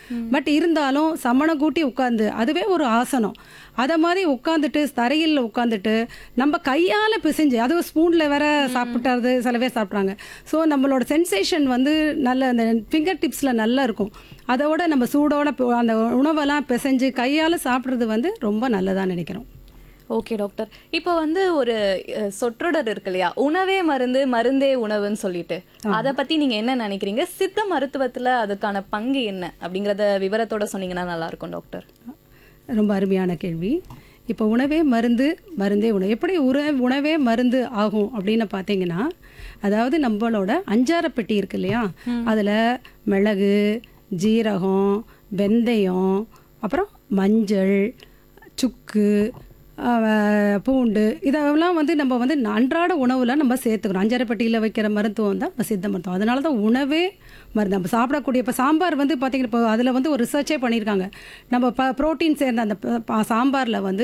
but இருந்தாலும் சமணம் கூட்டி உட்காந்து அதுவே ஒரு ஆசனம் அதை மாதிரி உட்காந்துட்டு தரையில் உட்காந்துட்டு நம்ம கையால் பிசைஞ்சு அதுவும் ஸ்பூனில் வேற சாப்பிட்டாரு சில பேர் சாப்பிட்றாங்க ஸோ நம்மளோட சென்சேஷன் வந்து நல்ல அந்த ஃபிங்கர் டிப்ஸில் நல்லா இருக்கும் அதோட நம்ம சூடோட போ- அந்த உணவெல்லாம் பிசைஞ்சு கையால் சாப்பிட்றது வந்து ரொம்ப நல்லதாக நினைக்கிறோம் ஓகே டாக்டர் இப்போ வந்து ஒரு அஹ், சொற்றொடர் இருக்கு இல்லையா உணவே மருந்து மருந்தே உணவுன்னு சொல்லிட்டு அதை பத்தி நீங்க என்ன நினைக்கிறீங்க சித்த மருத்துவத்துல அதுக்கான பங்கு என்ன அப்படிங்கறத விவரத்தோட சொன்னீங்கன்னா நல்லா இருக்கும் டாக்டர் ரொம்ப அருமையான கேள்வி இப்போ உணவே மருந்து மருந்தே உணவு எப்படி உற உணவே மருந்து ஆகும் அப்படின்னு பார்த்தீங்கன்னா அதாவது நம்மளோட அஞ்சார பெட்டி இருக்கு இல்லையா அதில் மிளகு ஜீரகம் வெந்தயம் அப்புறம் மஞ்சள் சுக்கு அஹ், பூண்டு இதெல்லாம் வந்து நம்ம வந்து அன்றாட உணவில் நம்ம சேர்த்துக்கணும் அஞ்சரைப்பட்டியில் வைக்கிற மருத்துவம் தான் நம்ம சித்த மருத்துவம் அதனால தான் உணவே மருந்து நம்ம சாப்பிடக்கூடிய இப்போ சாம்பார் வந்து பார்த்தீங்கன்னா இப்போ அதில் வந்து ஒரு ரிசர்ச்சே பண்ணியிருக்காங்க நம்ம ப ப்ரோட்டீன் சேர்ந்த அந்த ப- ப- சாம்பாரில் வந்து